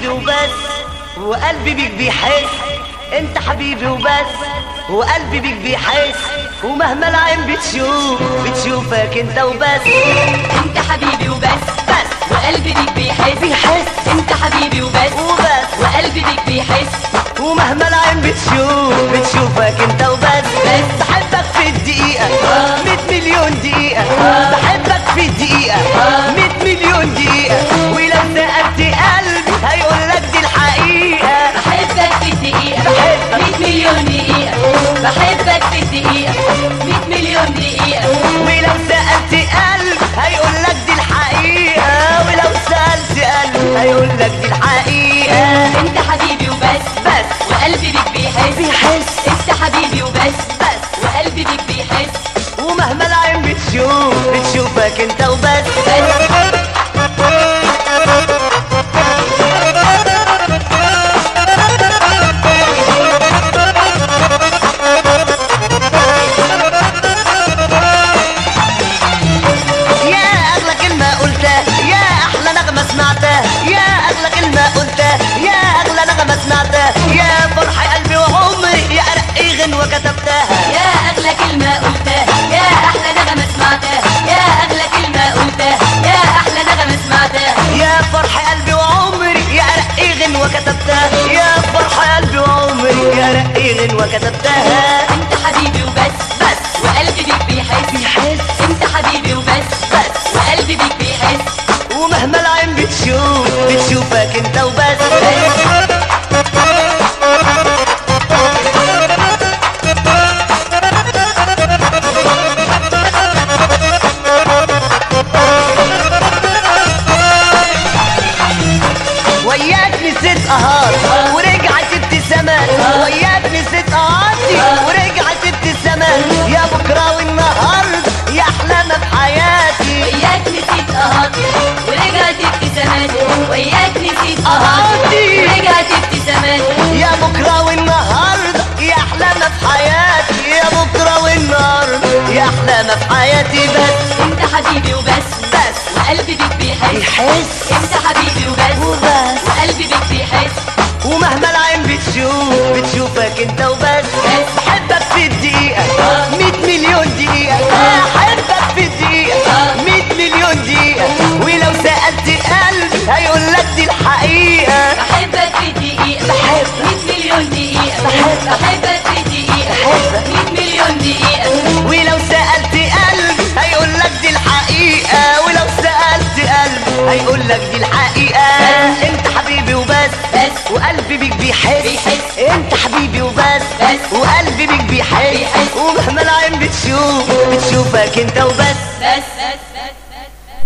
حبيبي وبس وقلبي بيك بيحس انت حبيبي وبس وقلبي بيك بيحس ومهما العين بتشوف بتشوفك انت وبس انت حبيبي وبس بس وقلبي بيك بيحس بيحس انت حبيبي وبس وبس وقلبي بيك بيحس ومهما العين بتشوف بتشوفك انت وبس بس. بحبك في الدقيقة آه. 100 مليون دقيقة بحبك في الدقيقة 100 مليون دقيقة ولو سألت قلبي هيقول لك دي الحقيقة بحبك في الدقيقة بحبك. 100 مليون دقيقة بحبك في الدقيقة 100 مليون دقيقة ولو سألت قلب هيقول لك دي الحقيقة ولو سألت قلب هيقول لك دي الحقيقة انت حبيبي وبس بس وقلبي بيك بيحس بيحس انت حبيبي وبس بس وقلبي بيك بيحس ومهما العين بتشوف بتشوفك انت وبس بس يا اغلى كلمة قلتها يا احلى نغمة سمعتها يا اغلى كلمة قلتها يا اغلى نغمة سمعتها يا فرح قلبي وعمري يا ارقي غنوة كتبتها يا اغلى كلمة قلتها يا احلى نغمة سمعتها يا اغلى كلمة قلتها يا احلى نغمة سمعتها يا فرح قلبي وعمري يا ارقي غنوة كتبتها يا فرح قلبي وعمري يا ارقي غنوة كتبتها انت حبيبي وبس بس وقلبي بيك بيحس بيحس. انت حبيبي وبس بس. وقلبي بيك بيحس ومهما العين بتشوف بتشوفك انت وبس وياك نسيت قهار ورجعت ابتسامات وياك نسيت قهارتي ورجعت ابتسامات يا بكره والنهارده يا احلامك حياتي وياك نسيت قهرتي ورجعت ابتساماتي وياك نسيت قهرتي. قهرتي ورجعت ابتساماتي يا بكره والنهارده يا احلامك حياتي يا بكره والنهارده يا احلامك حياتي بس انت حبيبي وبس بس وقلبي بيك بيحس يحس انت حبيبي وبس وبس وقلبي بيك بيحس ومهما العين بتشوف بتشوفك انت وبس بس. بحبك في الدقيقة 100 مليون دقيقة بحبك في الدقيقة 100 مليون دقيقة ولو سألت قلبي هيقول لك دي الحقيقة بحبك في دقيقة بحبك. 100 مليون دقيقة بحبك. بحبك في دقيقة بحبك. 100 مليون دقيقة ولو سألت قلبي هيقول لك دي الحقيقة ولو سألت قلبي هيقول لك دي الحقيقة انت حبيبي وبس بس. وقلبي بيك بيحس بيحس. انت حبيبي وبس بس. وقلبي بيك بيحس بيحس. ومهما العين بتشوف بتشوفك انت وبس